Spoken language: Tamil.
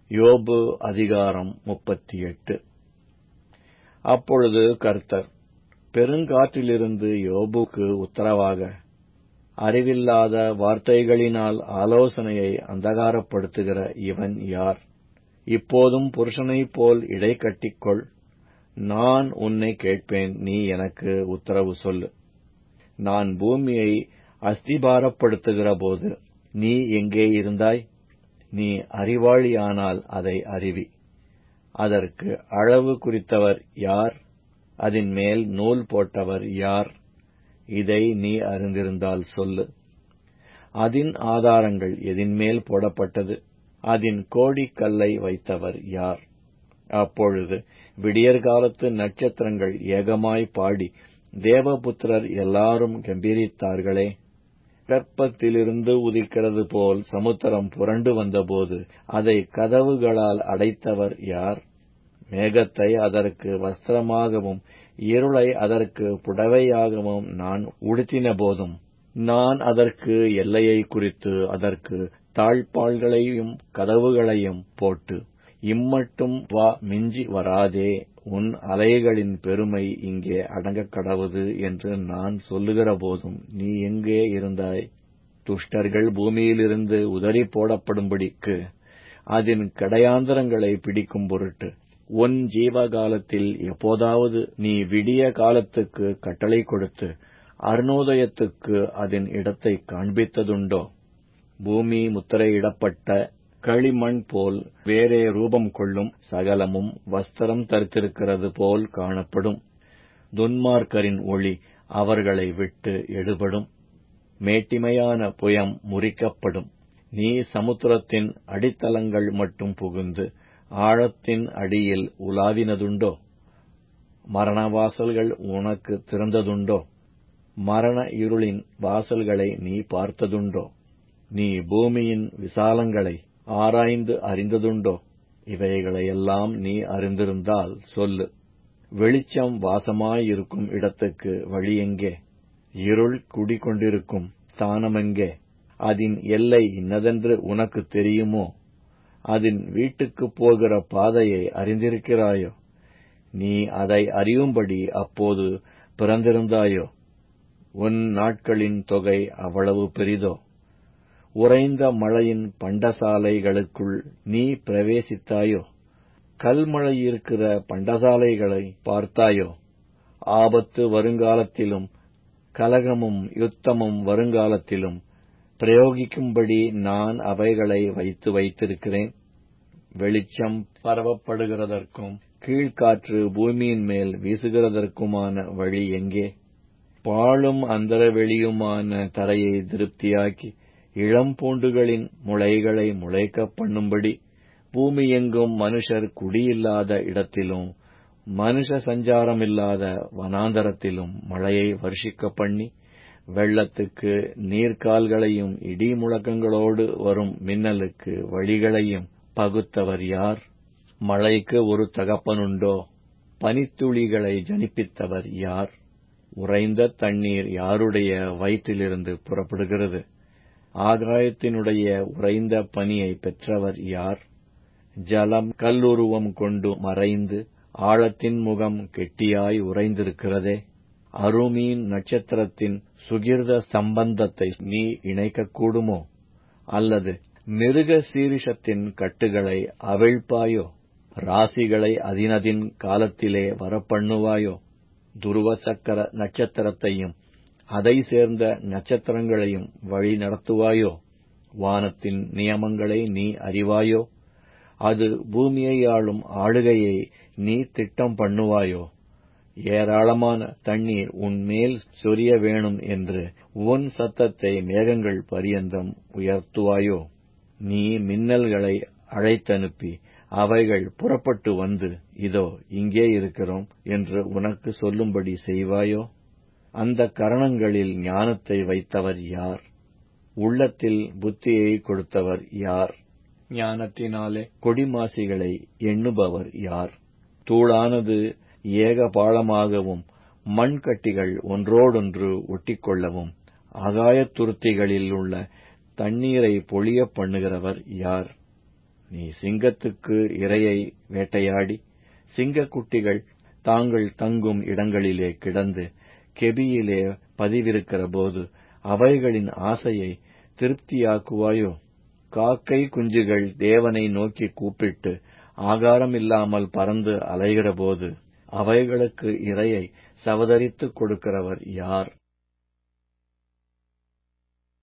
யோபு அதிகாரம் முப்பத்தி எட்டு அப்பொழுது கர்த்தர் பெருங்காற்றிலிருந்து யோபுக்கு உத்தரவாக அறிவில்லாத வார்த்தைகளினால் ஆலோசனையை அந்தகாரப்படுத்துகிற இவன் யார் இப்போதும் புருஷனைப் போல் இடை கட்டிக்கொள் நான் உன்னை கேட்பேன் நீ எனக்கு உத்தரவு சொல்லு நான் பூமியை அஸ்திபாரப்படுத்துகிற போது நீ எங்கே இருந்தாய் நீ அறிவாளியானால் அதை அறிவி அதற்கு அளவு குறித்தவர் யார் அதின் மேல் நூல் போட்டவர் யார் இதை நீ அறிந்திருந்தால் சொல்லு அதின் ஆதாரங்கள் எதின்மேல் போடப்பட்டது அதின் கோடிக்கல்லை வைத்தவர் யார் அப்பொழுது விடியற்காலத்து நட்சத்திரங்கள் ஏகமாய் பாடி தேவபுத்திரர் எல்லாரும் கம்பீரித்தார்களே கற்பத்திலிருந்து உதிக்கிறது போல் சமுத்திரம் புரண்டு வந்தபோது அதை கதவுகளால் அடைத்தவர் யார் மேகத்தை அதற்கு வஸ்திரமாகவும் இருளை அதற்கு புடவையாகவும் நான் உடுத்தின போதும் நான் அதற்கு எல்லையை குறித்து அதற்கு தாழ்பாள்களையும் கதவுகளையும் போட்டு இம்மட்டும் வா மிஞ்சி வராதே உன் அலைகளின் பெருமை இங்கே அடங்கக் கடவுது என்று நான் சொல்லுகிற போதும் நீ எங்கே இருந்தாய் துஷ்டர்கள் பூமியிலிருந்து உதறி போடப்படும்படிக்கு அதன் கடையாந்தரங்களை பிடிக்கும் பொருட்டு உன் ஜீவகாலத்தில் எப்போதாவது நீ விடிய காலத்துக்கு கட்டளை கொடுத்து அருணோதயத்துக்கு அதன் இடத்தை காண்பித்ததுண்டோ பூமி முத்திரையிடப்பட்ட களிமண் போல் வேறே ரூபம் கொள்ளும் சகலமும் வஸ்திரம் தரித்திருக்கிறது போல் காணப்படும் துன்மார்க்கரின் ஒளி அவர்களை விட்டு எடுபடும் மேட்டிமையான புயம் முறிக்கப்படும் நீ சமுத்திரத்தின் அடித்தளங்கள் மட்டும் புகுந்து ஆழத்தின் அடியில் உலாவினதுண்டோ மரண வாசல்கள் உனக்கு திறந்ததுண்டோ மரண இருளின் வாசல்களை நீ பார்த்ததுண்டோ நீ பூமியின் விசாலங்களை ஆராய்ந்து அறிந்ததுண்டோ இவைகளையெல்லாம் நீ அறிந்திருந்தால் சொல்லு வெளிச்சம் வாசமாயிருக்கும் இடத்துக்கு வழி எங்கே இருள் குடிகொண்டிருக்கும் ஸ்தானமெங்கே அதன் எல்லை இன்னதென்று உனக்கு தெரியுமோ அதன் வீட்டுக்குப் போகிற பாதையை அறிந்திருக்கிறாயோ நீ அதை அறியும்படி அப்போது பிறந்திருந்தாயோ உன் நாட்களின் தொகை அவ்வளவு பெரிதோ உறைந்த மழையின் பண்டசாலைகளுக்குள் நீ பிரவேசித்தாயோ கல்மழை இருக்கிற பண்டசாலைகளை பார்த்தாயோ ஆபத்து வருங்காலத்திலும் கலகமும் யுத்தமும் வருங்காலத்திலும் பிரயோகிக்கும்படி நான் அவைகளை வைத்து வைத்திருக்கிறேன் வெளிச்சம் பரவப்படுகிறதற்கும் கீழ்காற்று பூமியின் மேல் வீசுகிறதற்குமான வழி எங்கே பாழும் அந்தரவெளியுமான தரையை திருப்தியாக்கி இளம்பூண்டுகளின் முளைகளை முளைக்க பண்ணும்படி பூமியெங்கும் மனுஷர் குடியில்லாத இடத்திலும் மனுஷ சஞ்சாரமில்லாத வனாந்தரத்திலும் மழையை வருஷிக்க பண்ணி வெள்ளத்துக்கு நீர்க்கால்களையும் இடி முழக்கங்களோடு வரும் மின்னலுக்கு வழிகளையும் பகுத்தவர் யார் மழைக்கு ஒரு தகப்பனுண்டோ பனித்துளிகளை ஜனிப்பித்தவர் யார் உறைந்த தண்ணீர் யாருடைய வயிற்றிலிருந்து புறப்படுகிறது ஆகாயத்தினுடைய உறைந்த பனியை பெற்றவர் யார் ஜலம் கல்லுருவம் கொண்டு மறைந்து ஆழத்தின் முகம் கெட்டியாய் உறைந்திருக்கிறதே அருமீன் நட்சத்திரத்தின் சுகிர்த சம்பந்தத்தை நீ இணைக்கக்கூடுமோ அல்லது மிருக சீரிஷத்தின் கட்டுகளை அவிழ்ப்பாயோ ராசிகளை அதினதின் காலத்திலே வரப்பண்ணுவாயோ துருவ சக்கர நட்சத்திரத்தையும் அதை சேர்ந்த நட்சத்திரங்களையும் வழி நடத்துவாயோ வானத்தின் நியமங்களை நீ அறிவாயோ அது பூமியை ஆளும் ஆளுகையை நீ திட்டம் பண்ணுவாயோ ஏராளமான தண்ணீர் உன்மேல் சொரிய வேணும் என்று உன் சத்தத்தை மேகங்கள் பரியந்தம் உயர்த்துவாயோ நீ மின்னல்களை அழைத்தனுப்பி அவைகள் புறப்பட்டு வந்து இதோ இங்கே இருக்கிறோம் என்று உனக்கு சொல்லும்படி செய்வாயோ அந்த கரணங்களில் ஞானத்தை வைத்தவர் யார் உள்ளத்தில் புத்தியை கொடுத்தவர் யார் ஞானத்தினாலே கொடிமாசிகளை எண்ணுபவர் யார் தூளானது ஏக பாழமாகவும் மண்கட்டிகள் ஒன்றோடொன்று ஒட்டிக்கொள்ளவும் ஆகாயத் துருத்திகளில் உள்ள தண்ணீரை பொழிய பண்ணுகிறவர் யார் நீ சிங்கத்துக்கு இரையை வேட்டையாடி சிங்கக்குட்டிகள் தாங்கள் தங்கும் இடங்களிலே கிடந்து கெபியிலே பதிவிருக்கிறபோது அவைகளின் ஆசையை திருப்தியாக்குவாயோ காக்கை குஞ்சுகள் தேவனை நோக்கி கூப்பிட்டு ஆகாரம் இல்லாமல் பறந்து அலைகிறபோது அவைகளுக்கு இரையை சவதரித்துக் கொடுக்கிறவர் யார்